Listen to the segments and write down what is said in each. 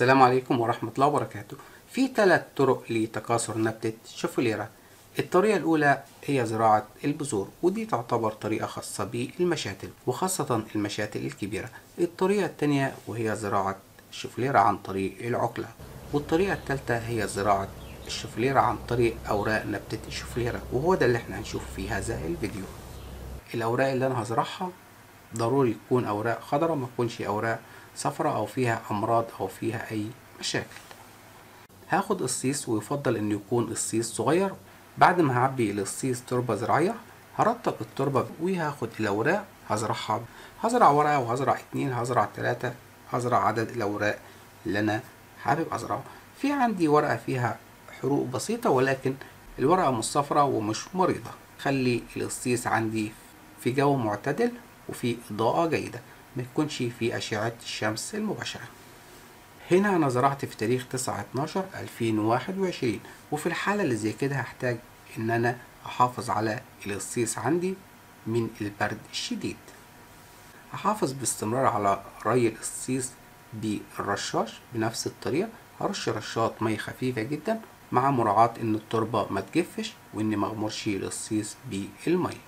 السلام عليكم ورحمة الله وبركاته في ثلاث طرق لتكاثر نبتة شوفوليرا الطريقة الأولى هي زراعة البذور ودي تعتبر طريقة خاصة بالمشاتل وخاصة المشاتل الكبيرة الطريقة الثانية وهي زراعة الشوفوليرا عن طريق العقلة والطريقة الثالثة هي زراعة الشوفوليرا عن طريق أوراق نبتة الشوفوليرا وهو ده اللي احنا هنشوف في هذا الفيديو الأوراق اللي أنا هزرعها ضروري تكون أوراق خضراء ما تكونش أوراق صفراء أو فيها أمراض أو فيها أي مشاكل هاخد الصيص ويفضل إنه يكون الصيص صغير بعد ما هعبي الصيص تربة زراعية هرطب التربة وهاخد الأوراق هزرعها هزرع ورقة وهزرع اتنين هزرع تلاتة هزرع عدد الأوراق اللي أنا حابب أزرعه في عندي ورقة فيها حروق بسيطة ولكن الورقة مش صفرة ومش مريضة خلي القصيص عندي في جو معتدل وفي إضاءة جيدة ما يكونش في أشعة الشمس المباشرة هنا أنا زرعت في تاريخ 9 12 2021 وفي الحالة اللي زي كده هحتاج إن أنا أحافظ على القصيص عندي من البرد الشديد هحافظ باستمرار على ري القصيص بالرشاش بنفس الطريقة هرش رشات مية خفيفة جدا مع مراعاة إن التربة ما تجفش وإن مغمرش القصيص بالمية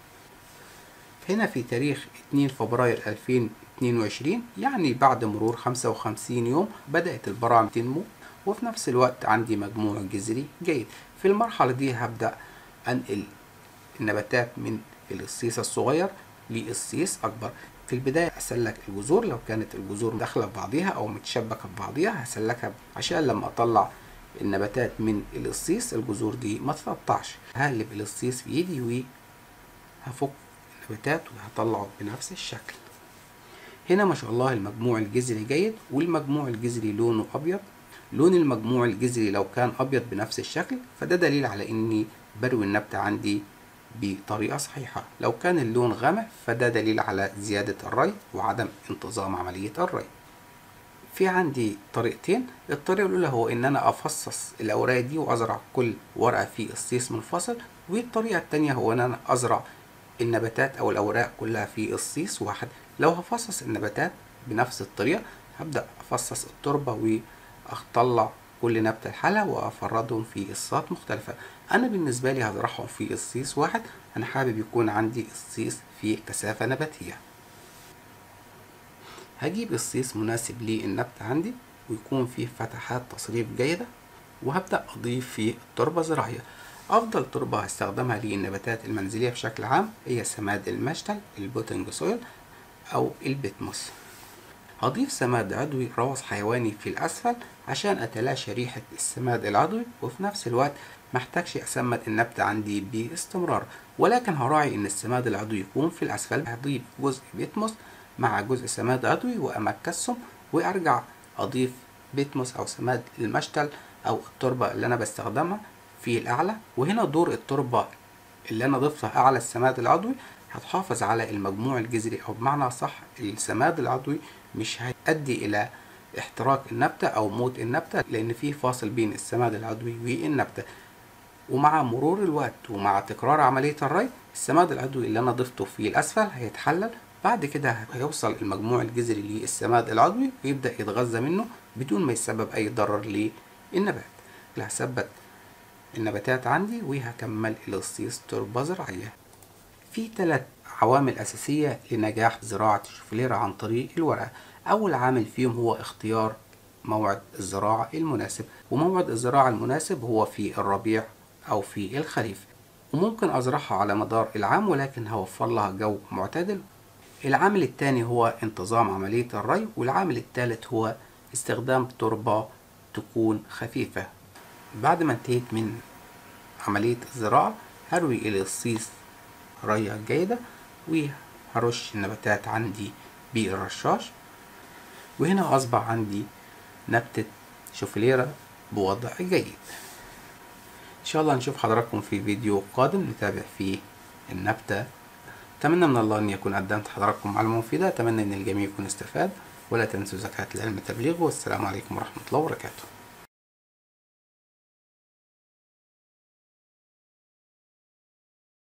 هنا في تاريخ 2 فبراير 2022 يعني بعد مرور 55 يوم بدأت البراعم تنمو وفي نفس الوقت عندي مجموع جذري جيد في المرحلة دي هبدأ أنقل النباتات من القصيص الصغير لقصيص أكبر في البداية أسلك الجذور لو كانت الجذور داخلة ببعضيها أو متشبكة ببعضيها هسلكها عشان لما أطلع النباتات من القصيص الجذور دي ما تتقطعش هقلب القصيص في ايدي وهفك النباتات وهطلعه بنفس الشكل هنا ما شاء الله المجموع الجذري جيد والمجموع الجذري لونه ابيض لون المجموع الجذري لو كان ابيض بنفس الشكل فده دليل على اني بروي النبتة عندي بطريقة صحيحة لو كان اللون غامق فده دليل على زيادة الري وعدم انتظام عملية الري في عندي طريقتين الطريقة الأولى هو إن أنا أفصص الأوراق دي وأزرع كل ورقة في قصيص منفصل والطريقة التانية هو إن أنا أزرع النباتات أو الأوراق كلها في قصيص واحد لو هفصص النباتات بنفس الطريقة هبدأ أفصص التربة وأطلع كل نبتة لحالها وأفردهم في قصات مختلفة أنا بالنسبة لي هزرعهم في قصيص واحد أنا حابب يكون عندي قصيص في كثافة نباتية هجيب قصيص مناسب للنبتة عندي ويكون فيه فتحات تصريف جيدة وهبدأ أضيف فيه تربة زراعية أفضل تربة هستخدمها للنباتات المنزلية بشكل عام هي سماد المشتل البوتنج سويل أو البتموس هضيف سماد عضوي روث حيواني في الأسفل عشان أتلاشى ريحة السماد العضوي وفي نفس الوقت محتاجش أسمد النبتة عندي باستمرار ولكن هراعي إن السماد العضوي يكون في الأسفل هضيف جزء بيتموس مع جزء سماد عضوي وأمكسهم وأرجع أضيف بيتموس أو سماد المشتل أو التربة اللي أنا بستخدمها في الأعلى وهنا دور التربة اللي أنا ضفتها أعلى السماد العضوي هتحافظ على المجموع الجذري أو بمعنى صح السماد العضوي مش هيؤدي إلى احتراق النبتة أو موت النبتة لأن في فاصل بين السماد العضوي والنبتة ومع مرور الوقت ومع تكرار عملية الري السماد العضوي اللي أنا ضفته في الأسفل هيتحلل بعد كده هيوصل المجموع الجذري للسماد العضوي ويبدأ يتغذى منه بدون ما يسبب أي ضرر للنبات اللي هثبت النباتات عندي وهكمل القصيص تربة زراعية في ثلاث عوامل أساسية لنجاح زراعة الشوفليرة عن طريق الورقة أول عامل فيهم هو اختيار موعد الزراعة المناسب وموعد الزراعة المناسب هو في الربيع أو في الخريف وممكن أزرعها على مدار العام ولكن هوفر لها جو معتدل العامل الثاني هو انتظام عملية الري والعامل الثالث هو استخدام تربة تكون خفيفة بعد ما انتهيت من عملية الزراعة هروي القصيص رية جيدة وهرش النباتات عندي بالرشاش وهنا أصبح عندي نبتة شوفليرة بوضع جيد إن شاء الله نشوف حضراتكم في فيديو قادم نتابع فيه النبتة أتمنى من الله أن يكون قدمت حضراتكم معلومة مفيدة أتمنى أن الجميع يكون استفاد ولا تنسوا زكاة العلم تبليغه والسلام عليكم ورحمة الله وبركاته